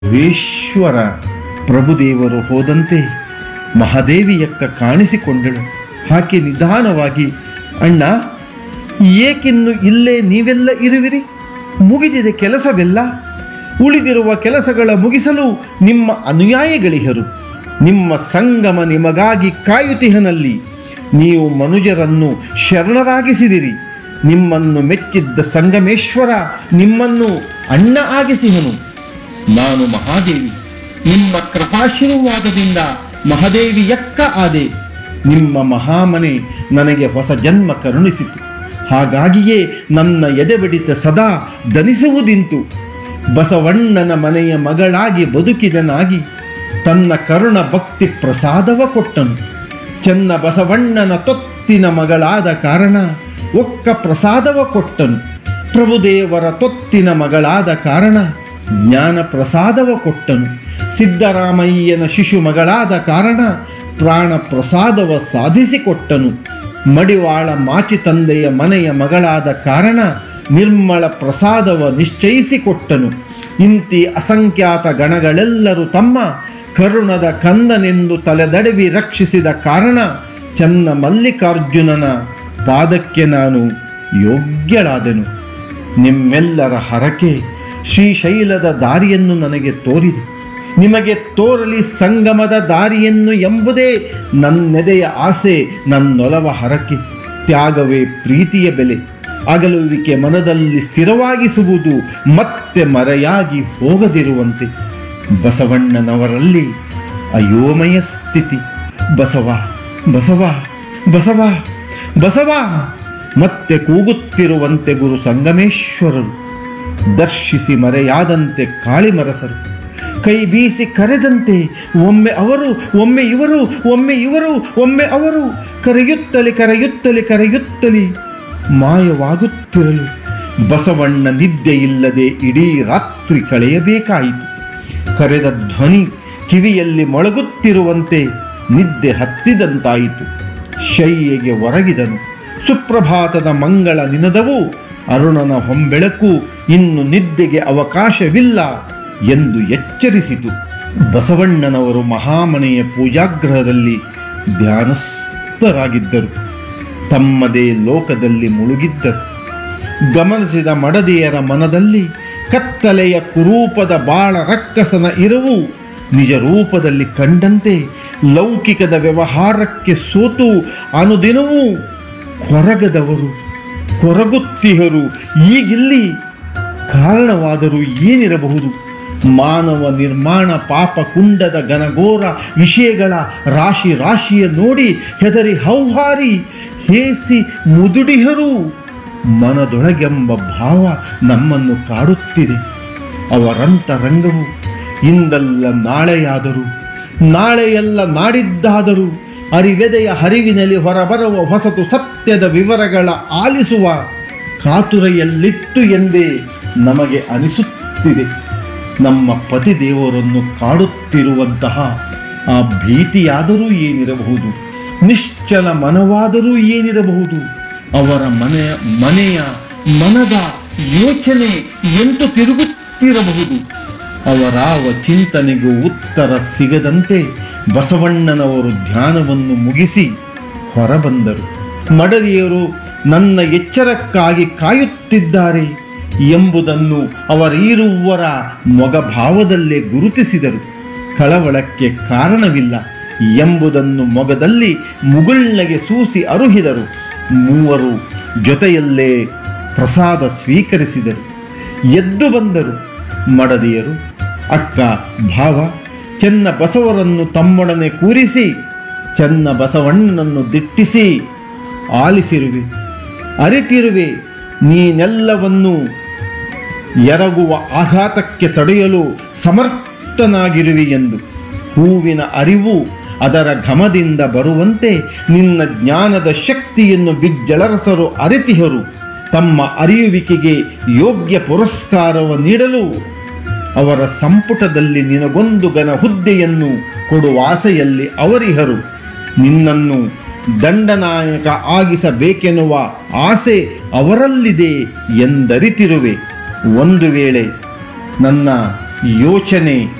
ವೇಶ್ವರ ಪ್ರಭುದೇವರು ಹೋದಂತೆ ಮಹಾದೇವಿಯಕ್ಕ ಕಾಣಿಸಿಕೊಂಡಳು ಆಕೆ ನಿಧಾನವಾಗಿ ಅಣ್ಣ ಏಕಿನ್ನು ಇಲ್ಲೇ ನೀವೆಲ್ಲ ಇರುವಿರಿ ಮುಗಿದಿದೆ ಕೆಲಸವೆಲ್ಲ ಉಳಿದಿರುವ ಕೆಲಸಗಳ ಮುಗಿಸಲು ನಿಮ್ಮ ಅನುಯಾಯಿಗಳಿಹರು ನಿಮ್ಮ ಸಂಗಮ ನಿಮಗಾಗಿ ಕಾಯುತಿಹನಲ್ಲಿ ನೀವು ಮನುಜರನ್ನು ಶರಣರಾಗಿಸಿದಿರಿ ನಿಮ್ಮನ್ನು ಮೆಚ್ಚಿದ್ದ ಸಂಗಮೇಶ್ವರ ನಿಮ್ಮನ್ನು ಅಣ್ಣ ಆಗಿಸಿಹನು ನಾನು ಮಹಾದೇವಿ ನಿಮ್ಮ ಕೃಪಾಶೀರ್ವಾದದಿಂದ ಮಹಾದೇವಿಯಕ್ಕ ಆದೆ ನಿಮ್ಮ ಮಹಾಮನೆ ನನಗೆ ಹೊಸ ಜನ್ಮ ಕರುಣಿಸಿತು ಹಾಗಾಗಿಯೇ ನನ್ನ ಎದೆಬಡಿತ ಸದಾ ದನಿಸುವುದಿಂತು ಬಸವಣ್ಣನ ಮನೆಯ ಮಗಳಾಗಿ ಬದುಕಿದನಾಗಿ ತನ್ನ ಕರುಣ ಭಕ್ತಿ ಪ್ರಸಾದವ ಕೊಟ್ಟನು ಚೆನ್ನ ಬಸವಣ್ಣನ ತೊತ್ತಿನ ಮಗಳಾದ ಕಾರಣ ಒಕ್ಕ ಪ್ರಸಾದವ ಕೊಟ್ಟನು ಪ್ರಭುದೇವರ ತೊತ್ತಿನ ಮಗಳಾದ ಕಾರಣ ಜ್ಞಾನ ಪ್ರಸಾದವ ಕೊಟ್ಟನು ಸಿದ್ದರಾಮಯ್ಯನ ಶಿಶು ಮಗಳಾದ ಕಾರಣ ಪ್ರಾಣ ಪ್ರಸಾದವ ಸಾಧಿಸಿಕೊಟ್ಟನು ಮಡಿವಾಳ ಮಾಚಿ ತಂದೆಯ ಮನೆಯ ಮಗಳಾದ ಕಾರಣ ನಿರ್ಮಲ ಪ್ರಸಾದವ ನಿಶ್ಚಯಿಸಿಕೊಟ್ಟನು ಇಂತಿ ಅಸಂಖ್ಯಾತ ಗಣಗಳೆಲ್ಲರೂ ತಮ್ಮ ಕರುಣದ ಕಂದನೆಂದು ತಲೆದಡವಿ ರಕ್ಷಿಸಿದ ಕಾರಣ ಚನ್ನ ಮಲ್ಲಿಕಾರ್ಜುನನ ಪಾದಕ್ಕೆ ನಾನು ಯೋಗ್ಯಳಾದೆನು ನಿಮ್ಮೆಲ್ಲರ ಹರಕೆ ಶ್ರೀಶೈಲದ ದಾರಿಯನ್ನು ನನಗೆ ತೋರಿದೆ ನಿಮಗೆ ತೋರಲಿ ಸಂಗಮದ ದಾರಿಯನ್ನು ಎಂಬುದೇ ನನ್ನೆದೆಯ ಆಸೆ ನನ್ನೊಲವ ಹರಕೆ ತ್ಯಾಗವೇ ಪ್ರೀತಿಯ ಬೆಲೆ ಅಗಲುವಿಕೆ ಮನದಲ್ಲಿ ಸ್ಥಿರವಾಗಿಸುವುದು ಮತ್ತೆ ಮರೆಯಾಗಿ ಹೋಗದಿರುವಂತೆ ಬಸವಣ್ಣನವರಲ್ಲಿ ಅಯೋಮಯ ಸ್ಥಿತಿ ಬಸವ ಬಸವ ಬಸವ ಬಸವ ಮತ್ತೆ ಕೂಗುತ್ತಿರುವಂತೆ ಗುರು ಸಂಗಮೇಶ್ವರರು ದರ್ಶಿಸಿ ಮರೆಯಾದಂತೆ ಕಾಳಿಮರಸರು ಕೈ ಬೀಸಿ ಕರೆದಂತೆ ಒಮ್ಮೆ ಅವರು ಒಮ್ಮೆ ಇವರು ಒಮ್ಮೆ ಇವರು ಒಮ್ಮೆ ಅವರು ಕರೆಯುತ್ತಲಿ ಕರೆಯುತ್ತಲಿ ಕರೆಯುತ್ತಲಿ ಮಾಯವಾಗುತ್ತಿರಲು ಬಸವಣ್ಣ ನಿದ್ದೆ ಇಲ್ಲದೆ ಇಡೀ ರಾತ್ರಿ ಕಳೆಯಬೇಕಾಯಿತು ಕರೆದ ಧ್ವನಿ ಕಿವಿಯಲ್ಲಿ ಮೊಳಗುತ್ತಿರುವಂತೆ ನಿದ್ದೆ ಹತ್ತಿದಂತಾಯಿತು ಶಯ್ಯೆಗೆ ಒರಗಿದನು ಸುಪ್ರಭಾತದ ಮಂಗಳ ನಿನದವು ಅರುಣನ ಹೊಂಬೆಳಕು ಇನ್ನು ನಿದ್ದೆಗೆ ಅವಕಾಶವಿಲ್ಲ ಎಂದು ಎಚ್ಚರಿಸಿತು ಬಸವಣ್ಣನವರು ಮಹಾಮನೆಯ ಪೂಜಾಗ್ರಹದಲ್ಲಿ ಧ್ಯಾನಸ್ಥರಾಗಿದ್ದರು ತಮ್ಮದೇ ಲೋಕದಲ್ಲಿ ಮುಳುಗಿದ್ದರು ಗಮನಿಸಿದ ಮಡದಿಯರ ಮನದಲ್ಲಿ ಕತ್ತಲೆಯ ಕುರೂಪದ ಬಾಳ ರಕ್ಕಸನ ಇರವು ನಿಜ ರೂಪದಲ್ಲಿ ಕಂಡಂತೆ ಲೌಕಿಕದ ವ್ಯವಹಾರಕ್ಕೆ ಸೋತು ಅನುದಿನವೂ ಕೊರಗದವರು ಕೊರಗುತ್ತಿಹರು ಈಗಿಲ್ಲಿ ಕಾರಣವಾದರೂ ಏನಿರಬಹುದು ಮಾನವ ನಿರ್ಮಾಣ ಪಾಪ ಕುಂಡದ ಘನಘೋರ ವಿಷಯಗಳ ರಾಶಿ ರಾಶಿಯ ನೋಡಿ ಹೆದರಿ ಹೌಹಾರಿ ಹೇಸಿ ಮುದುಡಿಹರು ಮನದೊಳಗೆಂಬ ಭಾವ ನಮ್ಮನ್ನು ಕಾಡುತ್ತಿದೆ ಅವರಂತರಂಗವು ಇಂದಲ್ಲ ನಾಳೆಯಾದರೂ ನಾಳೆಯಲ್ಲ ನಾಡಿದ್ದಾದರೂ ಅರಿವೆದೆಯ ಹರಿವಿನಲ್ಲಿ ಹೊರಬರುವ ಹೊಸತು ಸತ್ಯದ ವಿವರಗಳ ಆಲಿಸುವ ಕಾತುರೆಯಲ್ಲಿತ್ತು ಎಂದೇ ನಮಗೆ ಅನಿಸುತ್ತಿದೆ ನಮ್ಮ ಪತಿದೇವರನ್ನು ಕಾಡುತ್ತಿರುವಂತಹ ಆ ಭೀತಿಯಾದರೂ ಏನಿರಬಹುದು ನಿಶ್ಚಲ ಮನವಾದರೂ ಏನಿರಬಹುದು ಅವರ ಮನೆಯ ಮನೆಯ ಮನದ ಯೋಚನೆ ಎಂತು ತಿರುಗುತ್ತಿರಬಹುದು ಅವರಾವ ಚಿಂತನೆಗೂ ಉತ್ತರ ಸಿಗದಂತೆ ಬಸವಣ್ಣನವರು ಧ್ಯಾನವನ್ನು ಮುಗಿಸಿ ಹೊರಬಂದರು ಮಡದಿಯರು ನನ್ನ ಎಚ್ಚರಕ್ಕಾಗಿ ಕಾಯುತ್ತಿದ್ದಾರೆ ಎಂಬುದನ್ನು ಅವರೀರುವರ ಮೊಗಭಾವದಲ್ಲೇ ಗುರುತಿಸಿದರು ಕಳವಳಕ್ಕೆ ಕಾರಣವಿಲ್ಲ ಎಂಬುದನ್ನು ಮೊಗದಲ್ಲಿ ಮುಗುಳ್ನಗೆ ಸೂಸಿ ಅರುಹಿದರು ಮೂವರು ಜೊತೆಯಲ್ಲೇ ಪ್ರಸಾದ ಸ್ವೀಕರಿಸಿದರು ಎದ್ದು ಬಂದರು ಮಡದಿಯರು ಅಕ್ಕ ಭಾವ ಚೆನ್ನ ಬಸವರನ್ನು ತಮ್ಮೊಡನೆ ಕೂರಿಸಿ ಚೆನ್ನ ಬಸವಣ್ಣನನ್ನು ದಿಟ್ಟಿಸಿ ಆಲಿಸಿರುವೆ ಅರಿತಿರುವೆ ನೀನೆಲ್ಲವನ್ನು ಎರಗುವ ಆಘಾತಕ್ಕೆ ತಡೆಯಲು ಸಮರ್ಥನಾಗಿರುವಿ ಎಂದು ಹೂವಿನ ಅರಿವು ಅದರ ಘಮದಿಂದ ಬರುವಂತೆ ನಿನ್ನ ಜ್ಞಾನದ ಶಕ್ತಿಯನ್ನು ಬಿಜ್ಜಳರಸರು ಅರಿತಿಹರು ತಮ್ಮ ಅರಿಯುವಿಕೆಗೆ ಯೋಗ್ಯ ಪುರಸ್ಕಾರವ ನೀಡಲು ಅವರ ಸಂಪುಟದಲ್ಲಿ ನಿನಗೊಂದು ಘನ ಹುದ್ದೆಯನ್ನು ಕೊಡುವ ಆಸೆಯಲ್ಲಿ ಅವರಿಹರು ನಿನ್ನನ್ನು ದಂಡನಾಯಕ ಆಗಿಸಬೇಕೆನ್ನುವ ಆಸೆ ಅವರಲ್ಲಿದೆ ಎಂದರಿತಿರುವೆ ಒಂದು ವೇಳೆ ನನ್ನ ಯೋಚನೆ